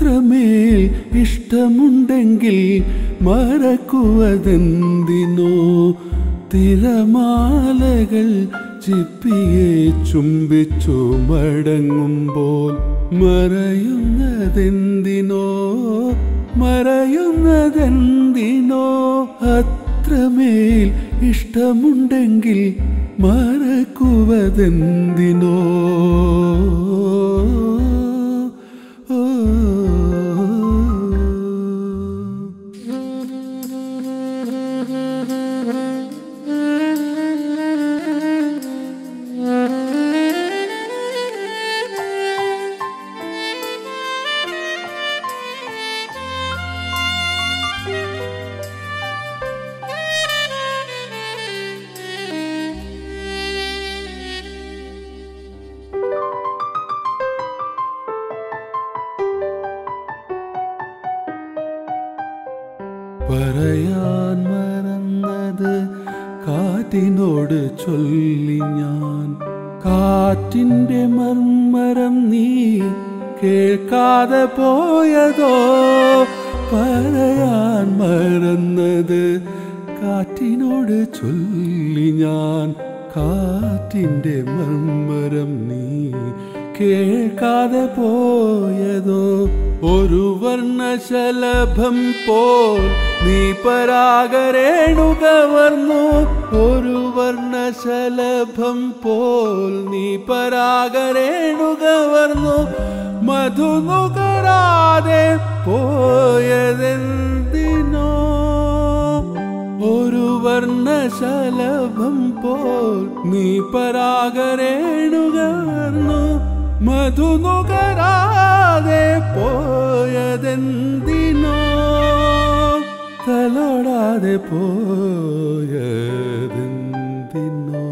അത്രമേൽ ഇഷ്ടമുണ്ടെങ്കിൽ മറക്കുവതെന്തിനോ തിരമാലകൾ ചിപ്പിയെ ചുംബിച്ചു മടങ്ങുമ്പോൾ മറയുന്നതെന്തിനോ മറയുന്നതെന്തിനോ അത്രമേൽ ഇഷ്ടമുണ്ടെങ്കിൽ മറക്കുവതെന്തിനോ ഓ പറയാൻ മറന്നത് കാറ്റിനോട് ചൊല്ലി ഞാൻ കാറ്റിന്റെ മർമ്മരം നീ കേൾക്കാതെ പോയതോ പറയാൻ മറന്നത് കാറ്റിനോട് ചൊല്ലി ഞാൻ കാറ്റിന്റെ മർമ്മരം നീ കേൾക്കാതെ പോയതോ ഒരു വർണ്ണശലഭം പോൽ നീ പരാഗരേണുകവർന്നു ഒരു വർണ്ണശലഭം പോൽ നീ പരാഗരേണുകവർന്നു മധു നുകരാതെ പോയതെന്തിനോ ഒരു വർണ്ണശലഭം പോൽ നീ പരാഗരേണുകർന്നു മധു നുകരാതെ പോയതെന്തിനോ തലോടാതെ പോയതെന്തിനോ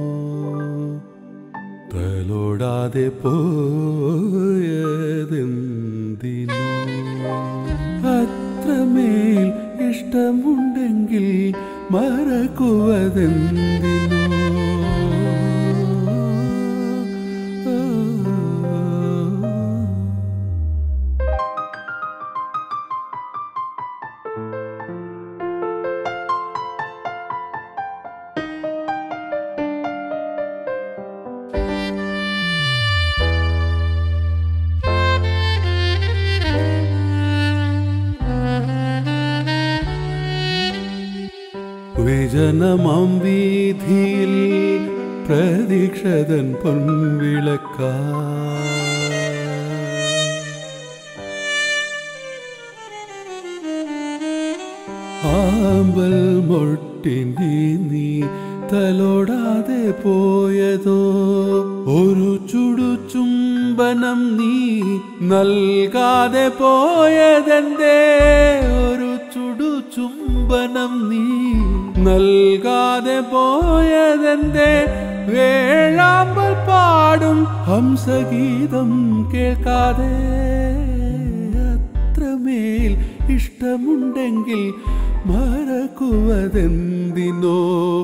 തലോടാതെ പോയതെന്തിനോ അത്രമേൽ ഇഷ്ടമുണ്ടെങ്കിൽ മറക്കുവതെന്തിനോ വിജനമാം വീതിയിൽ പ്രതീക്ഷതൻ പൊൻവിളക്ക ആമ്പൽ മൊട്ടിനി നീ തലോടാതെ പോയതോ ഒരു ചുടു ചുംബനം നീ നൽകാതെ പോയതെന്തേ ഒരു ചുടു ചുംബനം നീ നൽകാതെ പോയതെന്തേ വേഴാമ്പൽ പാടും ഹംസഗീതം കേൾക്കാതെ അത്രമേൽ ഇഷ്ടമുണ്ടെങ്കിൽ മറക്കുവതെന്തിനോ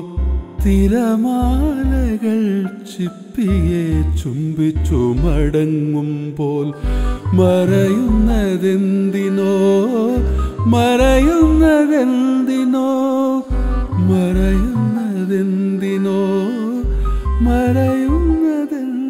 തിരമാലകൾ ചിപ്പിയെ ചുംബിച്ചു മടങ്ങുമ്പോൾ മറയുന്നതെന്തിനോ മറയുന്നതെന്തിനോ മറയുന്നതെന്തിനോ മറയുന്നതെന്തിനോ